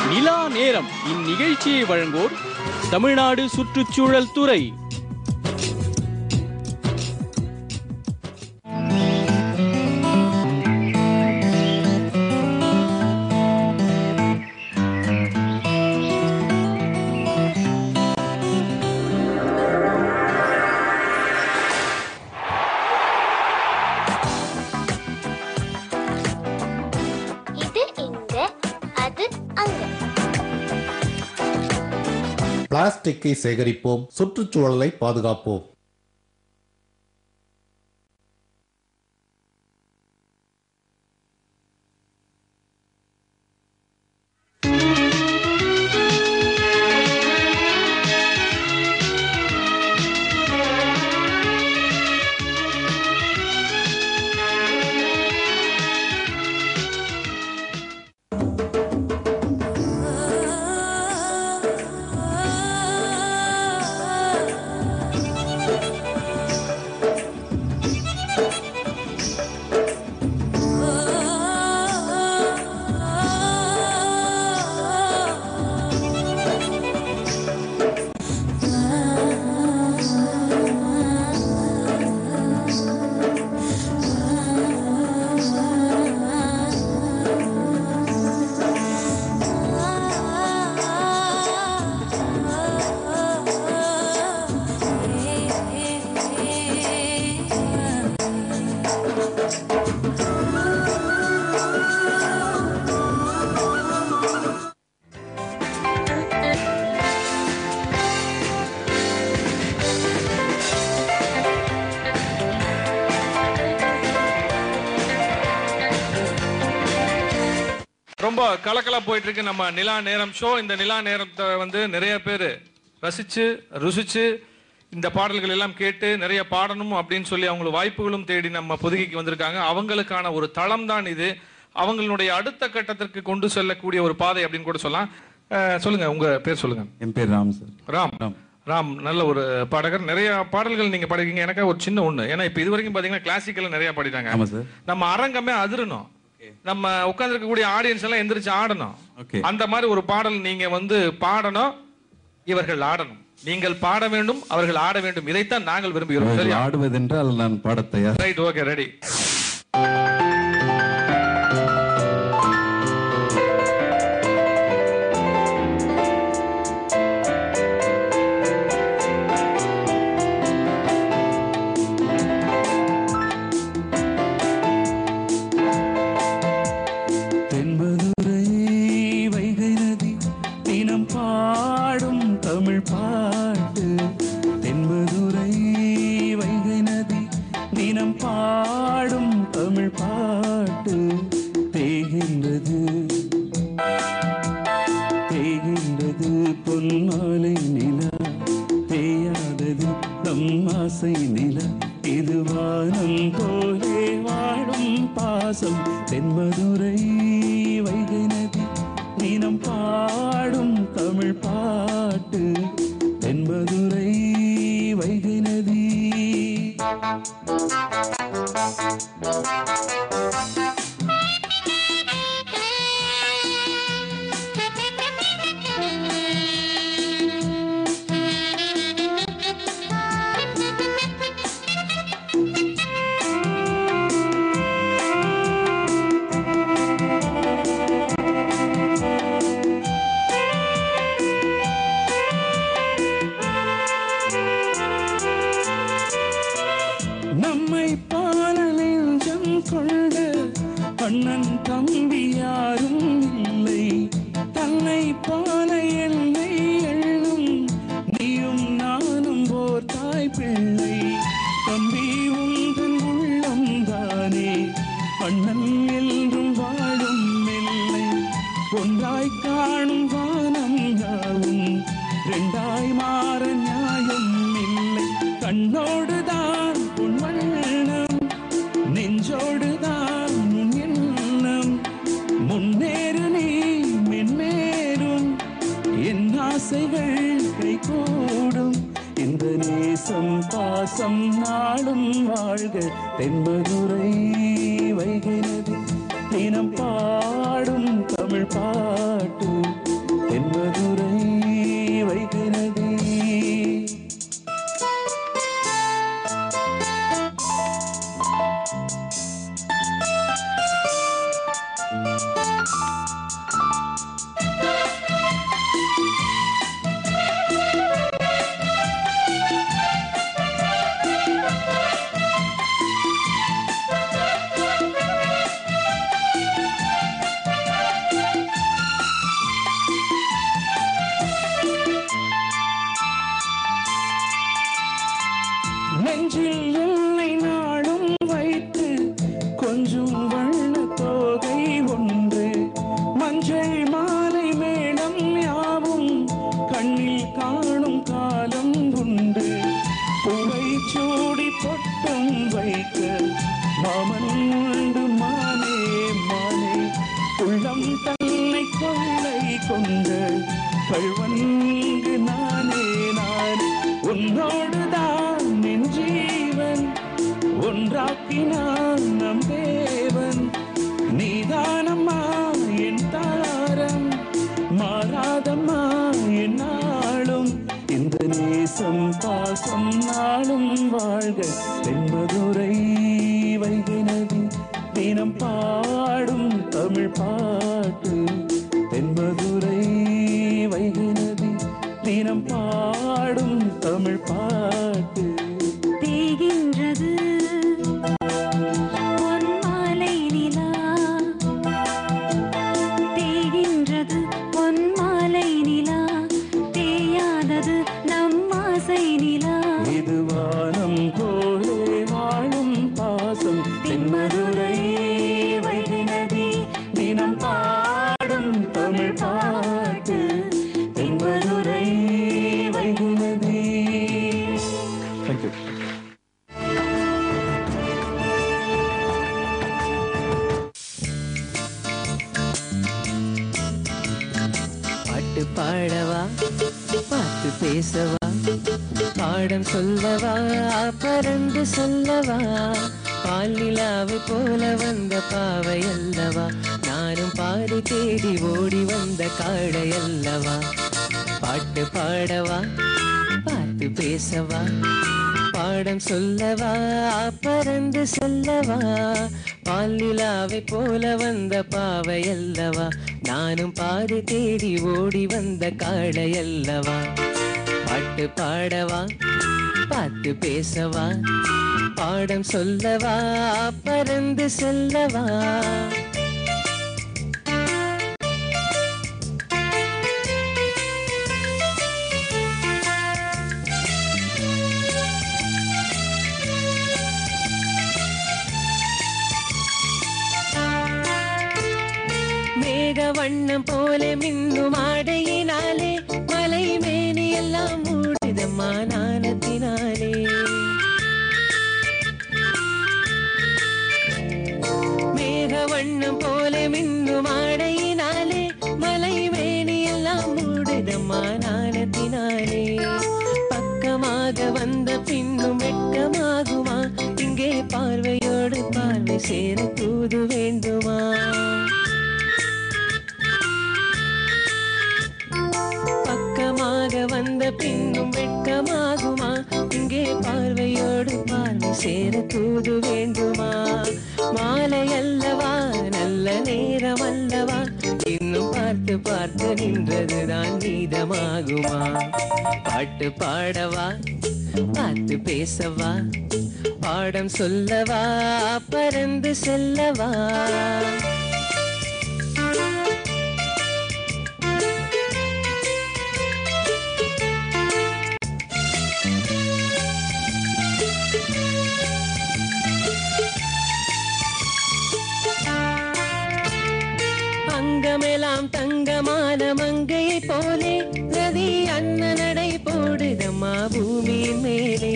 நிலா நேரம் இந்நிகழ்ச்சியை வழங்குவோர் தமிழ்நாடு சுற்றுச்சூழல் துறை இது இங்க அது அங்க பிளாஸ்டிக்கை சேகரிப்போம் சுற்றுச்சூழலை பாதுகாப்போம் ரொம்ப கலக்கலா போயிட்டு இருக்கு நம்ம நிலா நேரம் ஷோ இந்த நிலா நேரத்தை வந்து நிறைய பேர் ரசிச்சு ருசிச்சு இந்த பாடல்கள் எல்லாம் கேட்டு நிறைய பாடணும் அப்படின்னு சொல்லி அவங்களுக்கு வாய்ப்புகளும் தேடி நம்ம பொதுகைக்கு வந்திருக்காங்க அவங்களுக்கான ஒரு தளம் தான் இது அவங்களுடைய அடுத்த கட்டத்திற்கு கொண்டு செல்லக்கூடிய ஒரு பாதை அப்படின்னு கூட சொல்லலாம் அஹ், சொல்லுங்க உங்க பேர் சொல்லுங்க என் பேர் ராம் சார் ராம் ராம். ராம் நல்ல ஒரு பாடகர் நிறைய பாடல்கள் நீங்க பாடிருக்கீங்க எனக்கு ஒரு சின்ன ஒண்ணு ஏன்னா இப்ப இது வரைக்கும் பாத்தீங்கன்னா கிளாசிக்கல் நிறைய பாடிட்டாங்க ஆமா சார் நம்ம அரங்கமே அதிரணும் நம்ம உட்கார்ந்து இருக்கக்கூடிய ஆடியன்ஸ் எல்லாம் எந்திரிச்சு ஆடணும் ஓகே அந்த மாதிரி ஒரு பாடல் நீங்க வந்து பாடணும் இவர்கள் ஆடணும் நீங்கள் பாட வேண்டும் அவர்கள் ஆட வேண்டும் இதைத்தான் நாங்கள் விரும்புகிறோம் சரியா ஆடுவதென்றால் நான் பாடத் தயார் ரைட் ஓகே ரெடி தென்பதுரை வைகை நதி தினம் பாடும் தமிழ் பாட்டு தென்பதுரை வைகை நதி தினம் பாடும் தமிழ் பாட்டு தேகின்றது தேகின்றது பொன்மாலை நிலா தேயாதது நம் ஆசை நிலா இது வானம் போலே வாழும் பாசம் தென்மதுரை வைகை நதி தினம் பாடும் தமிழ் பாட்டு தென்மதுரை வைகை நதி நம்மை பாலனெஞ்சம் கொண்ட அண்ணன் தம்பி யாரும் இல்லை தன்னை பால என்னை எண்ணும் நீயும் நானும் ஓர் தாய் பிள்ளை தம்பி உந்தன் உள்ளம் தானே அண்ணன் என்றும் வாழும் இல்லை ஒன்றாய் காணும் வானம் யாவும் ரெண்டாய் மாற நியாயம் இல்லை கண்ணோடுதான் உன் வண்ணம் நெஞ்சோடுதான் உன் எண்ணம் முன்னேறு நீ மென்மேலும் என் ஆசைகள் கைகூடும் இந்த நேசம் பாசம் நாடும் வாழ்க தென்பதுரை வைகை நதி தினம் பாடும் தமிழ் பாட்டு நெஞ்சில் உன்னை நாடும் வைத்து கொஞ்சம் வண்ண தோகை ஒன்று மஞ்சள் மாலை மேடம் யாவும் கண்ணில் காணும் காலம் உண்டு புகை சூடி பொட்டும் வைக்க மாமன் உண்டு மானே மானே உள்ளம் தன்னை கொள்ளை கொண்ட கழ்வன்கு நானே நான் உன்னோடுதான் என் ஜீவன் ஒன்றாக்கினான் நம் தேவன் நீதானம்மா என் தாரம் மாறாதம்மா என் நாளும் இந்த நேசம் பாசம் நாளும் வாழ்க தென்மதுரை வைகை நதி தினம் பாடும் தமிழ் பாட்டு தென்மதுரை வைகை நதி தினம் பாடும் தமிழ் பாட்டு தேகின்றது பொன்மாலை நிலா தேகின்றது பொன்மாலை நிலா தேயாதது நம் ஆசை நிலா இது வானம் போலே வாழும் பாசம் தென்மதுரை வைகை நதி தினம் பாடும் தமிழ் பாட்டு தென்மதுரை வைகை நதி தேங்க்யூ பாட்டு பாடவா பாட்டு பேசவா பாடம் சொல்லவா பறந்து சொல்லவா பாலிலாவை போல வந்த பாவை அல்லவா நானும் பாடி தேடி ஓடி வந்த காடை அல்லவா பாட்டு பாடவா பாட்டு பேசவா பாடம் சொல்லவா பறந்து சொல்லவா பாலிலாவை போல வந்த பாவை அல்லவா நானும் பாதி தேடி ஓடி வந்த காடை அல்லவா பாட்டு பாடவா பாட்டு பேசவா பாடம் சொல்லவா பறந்து செல்லவா மேக வண்ணம் போல மின்னும் ஆடையினாலே மலை மேனி எல்லாம் மூடிதம்மா நாணத்தினாலே மேக வண்ணம் போல மின்னும் ஆடையினாலே மலை மேனி எல்லாம் மூடிதம்மா நாணத்தினாலே பக்கமாக வந்த பின்னும் வெட்கமாகுமா இங்கே பார்வையோடு பார்வை சேர தூது வேண்டுமா பக்கமாக வந்த பின்னும் வெட்கமாகுமா இங்கே பார்வையோடு பார்வை சேர தூது வேண்டுமா மாலை அல்லவா நல்ல நேரம் அல்லவா இன்னும் பார்த்து பார்த்து நின்றதுதான் நீதமாகுமா பாட்டு பாடவா பார்த்து பேசவா பாடம் சொல்லவா பறந்து செல்லவா அங்கமெல்லாம் தங்கமான மங்கையை போலே நதி அண்ணனடை போடுதம்மா பூமியின் மேலே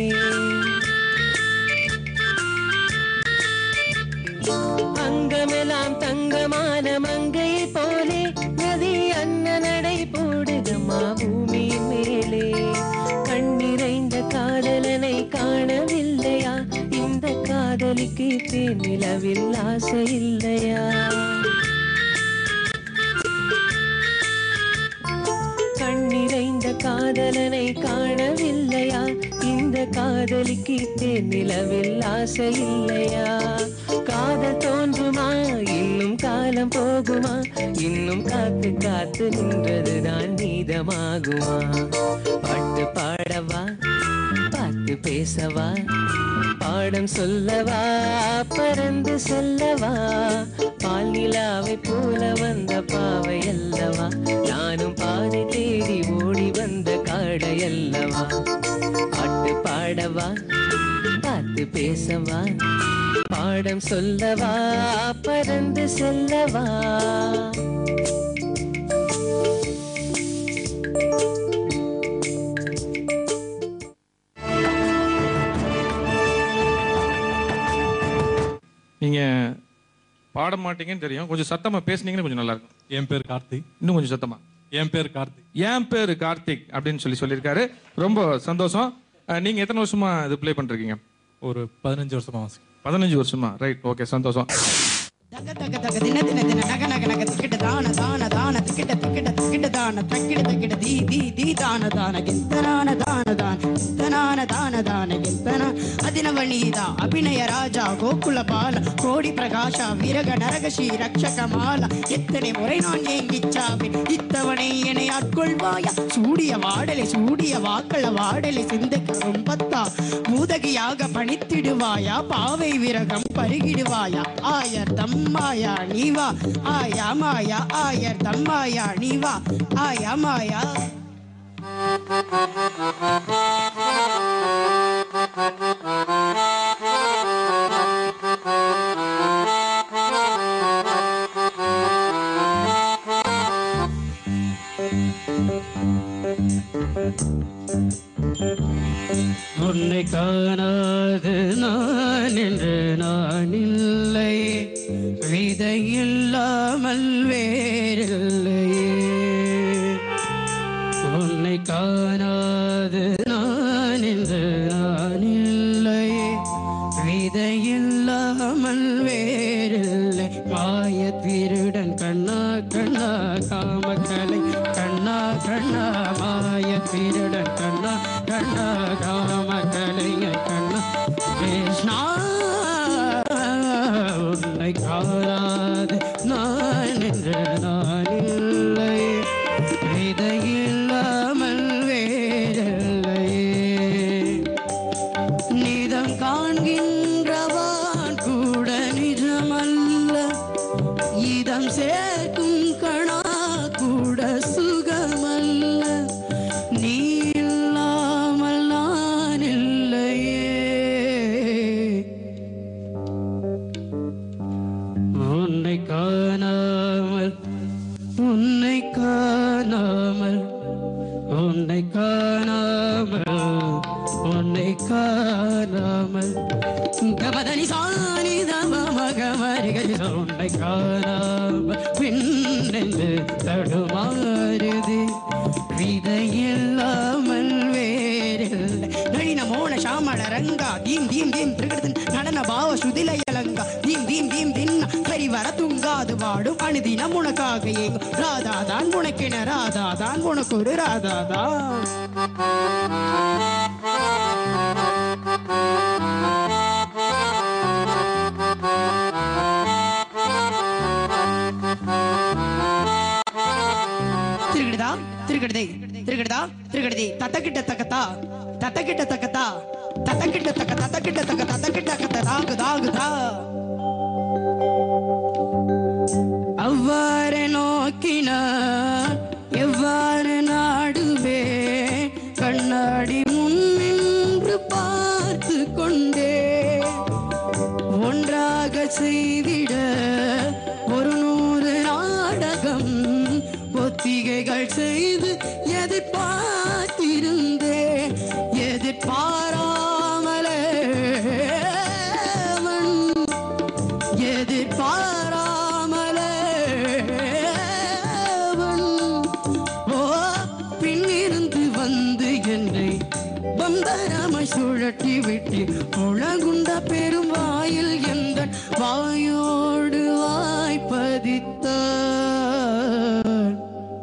அங்கமெல்லாம் தங்கமான மங்கையை போலே நதி அண்ணனடை போடுதம்மா பூமியின் மேலே கண்ணிறைந்த காதலனை காணவில்லையா இந்த காதலிக்கு தேனிலவில் ஆசை இல்லையா கண்ணிறைந்த காதலனை காணவில்லையா இந்த காதலிக்கு நிலவில் ஆசை இல்லையா காதல் தோன்றுமா இன்னும் காலம் போகுமா இன்னும் காத்து காத்து நின்றதுதான் நீதமாகுமா பாட்டு பாடவா பாட்டு பேசவா பாடம் சொல்லவா பறந்து செல்லவா பால் நிலாவை போல வந்த பாவை அல்லவா நானும் பாதை தேடி ஓடி வந்த காடை அல்லவா பாட்டு பாடவா பார்த்து பேசவா பாடம் சொல்லவா பறந்து செல்லவா நீங்க பாட மாட்டீங்கன்னு தெரியும் கொஞ்சம் சத்தமா பேசுனீங்கன்னு கொஞ்சம் நல்லா இருக்கும் என் பேர் கார்த்திக் இன்னும் கொஞ்சம் சத்தமா என் பேர் கார்த்திக் என் பேரு கார்த்திக் அப்படின்னு சொல்லி சொல்லியிருக்காரு ரொம்ப சந்தோஷம் அஹ், நீங்க எத்தனை வருஷமா இது ப்ளே பண்றீங்க ஒரு பதினஞ்சு வருஷமா வாசிக்கிறேன் பதினஞ்சு வருஷமா ரைட் ஓகே சந்தோஷம் தக தக தக தின தின தின நக நக நக திக்கிட்ட தான தான தான திக்கிட்ட திக்கிட்ட திக்கிட்ட தான தக்கிட தக்கிட தீ தீ தீ தான தான గింతనాన దాన దాన గింతనాన దాన దాన గింతన అదినవనీద అభినయ రాజా గోకుల బాల కోడి ప్రకాశ విరగ నరகசி ரட்சகமால எத்தனை முறை நான் ஏங்கிச்சாவேன் இத்தவணை என்னை ஆட்கொள்வாயா சூடிய வாடலை சூடிய வாக்கள வாடலை சிந்தைக்கு ரொம்பத்தா பூதகியாக பணித்திடுவாயா பாவை விரகம் பருகிடுவாயா ஆயர் தம்மாயா நீவா ஆயா மாயா ஆயர் தம்மாயா நீவா ஆயா மாயா உன்னை காணாது நான் என்று நான் இல்லை விதை இல்லாமல் வேறில்லையே உன்னை காணாது நான் என்று நான் இல்லை விதை இல்லாமல் வேறில்லை மாய திருடன் கண்ணா கண்ணா காமக்கலை கண்ணா கண்ணா மாய திருடன் கண்ணா கண்ணா காமக்கலைங்க கண்ணா கிருஷ்ணா உன்னை காணாது நான் என்று நான் இல்லை விதை இல்லாமல் வேறில்லையே நிதம் காண்கின்றவான் கூட நிஜமல்ல இதம் சேர்க்கும் கணா கூட சுகமல்ல நீ இல்லாமல் நான் இல்லையே உன்னை காணாமல் உன்னை காணாமல் உன்னை காணாமல் உன்னை காணாமல் கபதனி சாணி தமகமரிகரி உன்னை காணாமல் பின்னென்று தடுமாறுது விதையில்லாமல் வேறில்லை நளின மோன சாமள ரங்கா தீம் தீம் தீம் திருகடத்தன் நடன பாவ சுதிலயலங்கா தீம் தீம் தீம் தின்ன ஹரிவர துங்காது வாடும் அனுதினம் உனக்காக ஏங்கும் ராதா தான் உனக்கென ராதா தான் உனக்கு ஒரு ராதா தான் திருகிடுதா திருகிடுதே திருகிடுதா திருகிடுதே தத்தக்கிட்ட தக்கத்தா தத்தக்கிட்ட தக்கத்தா தத்தக்கிட்ட தக்க தத்தக்கிட்ட தக்க தத்தக்கிட்ட தக்க தாகு தாகுதா அவ்வாறு நோக்கினார் எவ்வாறு நாடுவே கண்ணாடி முன்னின்று பார்த்து கொண்டே ஒன்றாக செய்திட ஒரு நூறு நாடகம் ஒத்திகைகள் செய்து எதிர்பார்த்திருந்தே எதிர்பாராமலே அவன் எதிர்பாராமலே அவன் ஓ பின்னிருந்து வந்து என்னை பம்பரமை சுழட்டி விட்டு உலகுண்ட பெரும் வாயில் எந்த வாயோடு வாய்ப்பதித்தான்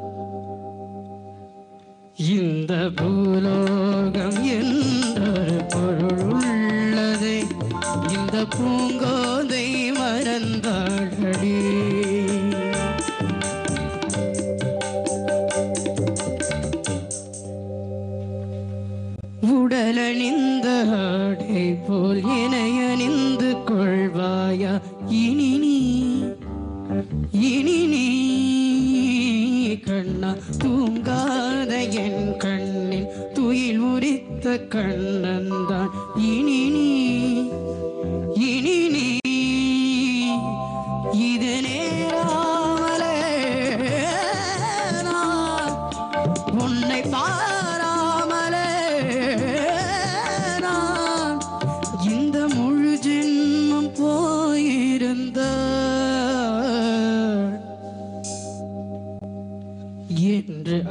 இந்த பூலோகம் என்றொரு பொருள் உள்ளதே இந்த பூங்கோதை மறந்தாளடி உடலணிந்த ஆடை போல் இணையணிந்து கொள்வாயா இனி நீ இனி நீ கண்ணா தூங்காத என் கண்ணில் துயில் உரித்த கண்ணன்தான் இனி நீ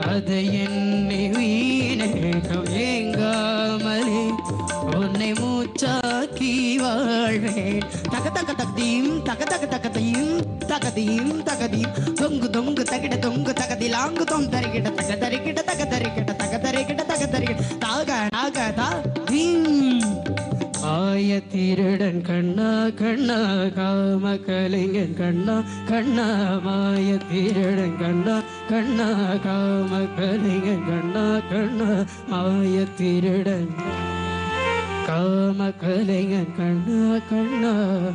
அதை என்னை வீணேகம் ஏங்காமலே உன்னை மூச்சாக்கி வாழ்வேன் தக தக தகதீம் தக தக தகதீம் தகதீம் தகதீம் தொங்கு தொங்கு தகிட தொங்கு தகதிலாங்கு தொம் தரிகிட தக தரிகிட தக தரிகிட தக தரிகிட தக தரிகிட தாக நாக தா தீம் ஆய திருடன் கண்ணா கண்ணா காம கலைஞன் கண்ணா கண்ணா மாய திருடன் கண்ணா கண்ணா காம கலைஞன் கண்ணா கண்ணா மாய திருடன் காம கலைஞன் கண்ணா கண்ணா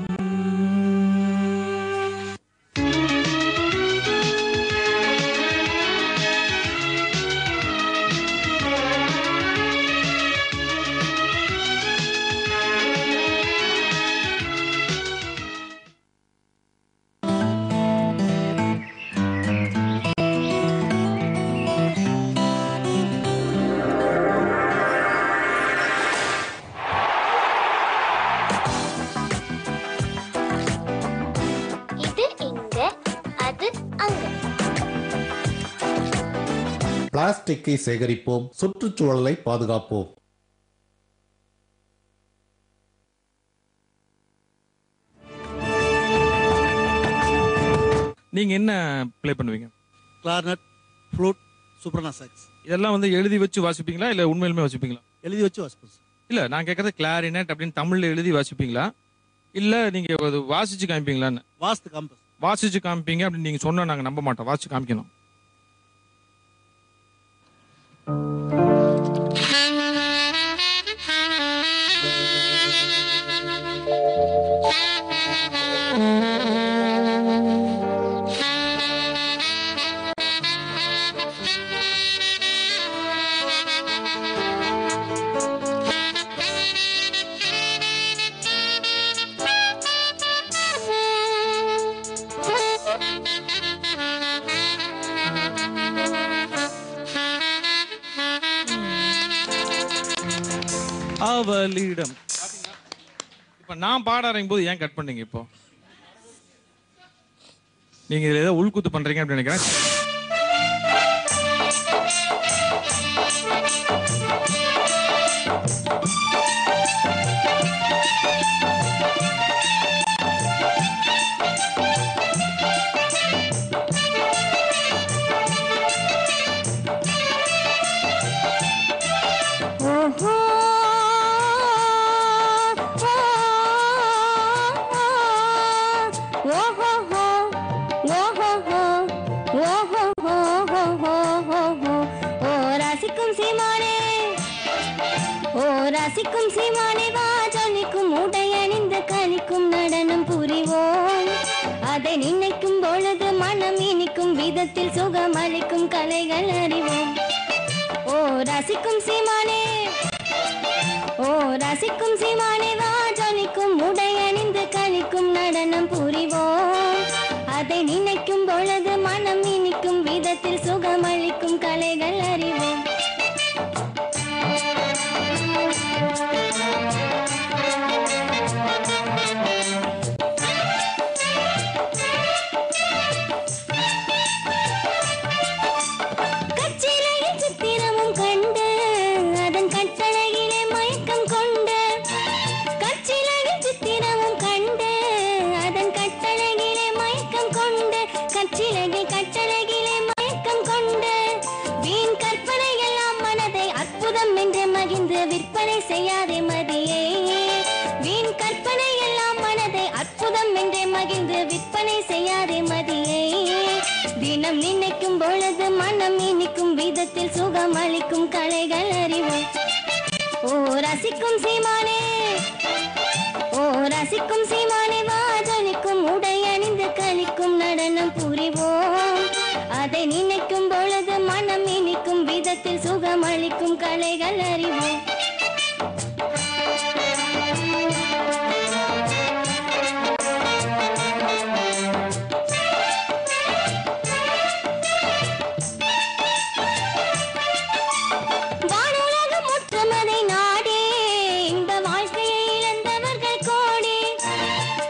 இது இங்க அது அங்க பிளாஸ்டிக்கை சேகரிப்போம் சுற்றுச்சூழலை பாதுகாப்போம் நீங்க என்ன ப்ளே பண்ணுவீங்க கிளார்னட் ஃப்ளூட் சூப்பர்னா சாக்ஸ் இதெல்லாம் வந்து எழுதி வச்சு வாசிப்பீங்களா இல்ல உண்மையிலுமே வாசிப்பீங்களா எழுதி வச்சு வாசிப்போம் சார் இல்ல நான் கேட்கறது கிளாரினட் அப்படின்னு தமிழ்ல எழுதி வாசிப்பீங்களா இல்ல நீங்க அது வாசிச்சு காமிப்பீங்களான்னு வாஸ்து காம்பஸ் வாசிச்சு காமிப்பீங்க அப்படின்னு நீங்க சொன்னா நாங்க நம்ப மாட்டோம் வாசிச்சு காமிக்கணும் அவளிடம் இப்ப நான் பாட ஆரம்பிக்கும் போது ஏன் கட் பண்ணீங்க இப்போ நீங்க இதுல ஏதோ உள்குத்து பண்றீங்க அப்படின்னு நினைக்கிறேன் ஓஹோ ஓஹோ ஓஹோ ஓஹோ ஓ ரசிக்கும் சீமானே ஓ ரசிக்கும் சீமானே வா ஜொலிக்கும் உடை அணிந்து கலிக்கும் நடனம் புரிவோம் அதை நினைக்கும் பொழுது மனம் இனிக்கும் விதத்தில் சுகமளிக்கும் கலைகள் அறிவோம் ஓ ரசிக்கும் சீமானே ஓ ரசிக்கும் சீமானே வா ஜொலிக்கும் உடை அணிந்து கழிக்கும் நடனம் புரிவோம் அதை நினைக்கும் பொழுது மனம் இனிக்கும் விதத்தில் சுகமளிக்கும் கலைகள் அறிவோம் கச்சிலையில் சித்திரமும் கண்டு அதன் கட்டளையிலே மயக்கம் கொண்டு கச்சிலையில் சித்திரமும் கண்டு அதன் கட்டளையிலே மயக்கம் கொண்டு கச்சிலையில் கட்டளையிலே மயக்கம் கொண்டு வீண் கற்பனை எல்லாம் மனதை அற்புதம் என்று மகிழ்ந்து விற்பனை செய்யாதே மதியே வீண் கற்பனை எல்லாம் மனதை அற்புதம் என்று மகிழ்ந்து விற்பனை செய்யாதே மதியே தினம் நினைக்கும் பொழுது மனம் இனிக்கும் விதத்தில் சுகம் அளிக்கும் கலைகள் அறிவோம் ஓ ரசிக்கும் சீமானே ஓ ரசிக்கும் சீமானே வாஜலிக்கும் உடை அணிந்து கழிக்கும் நடனம் புரிவோம் அதை நினைக்கும் பொழுது மனம் இனிக்கும் விதத்தில் சுகம் அளிக்கும் கலைகள் அறிவோம் வானுலகம் முற்றமதை நாடே இந்த வாழ்க்கையை இழந்தவர்கள் கோடி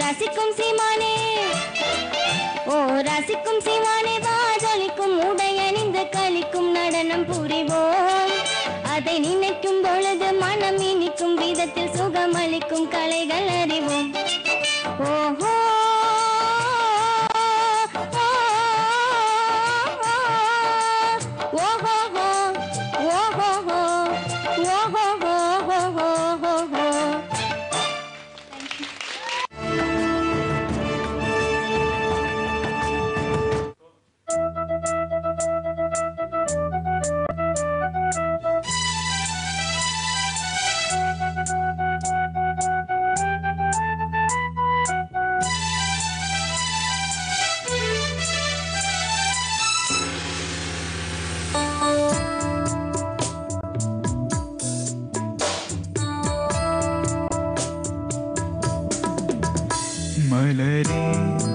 ரசிக்கும் சீமானே ஓ ரசிக்கும் சீமானே வாஜலிக்கும் உடையணிந்து கலிக்கும் நடனம் புரிவோம் அதை நினைக்கும் பொழுது மனம் இனிக்கும் விதத்தில் சுகமளிக்கும் கலைகள் அறிவோம் ஓஹோ ஓஹோ ஓஹோ ஓஹோ மலரே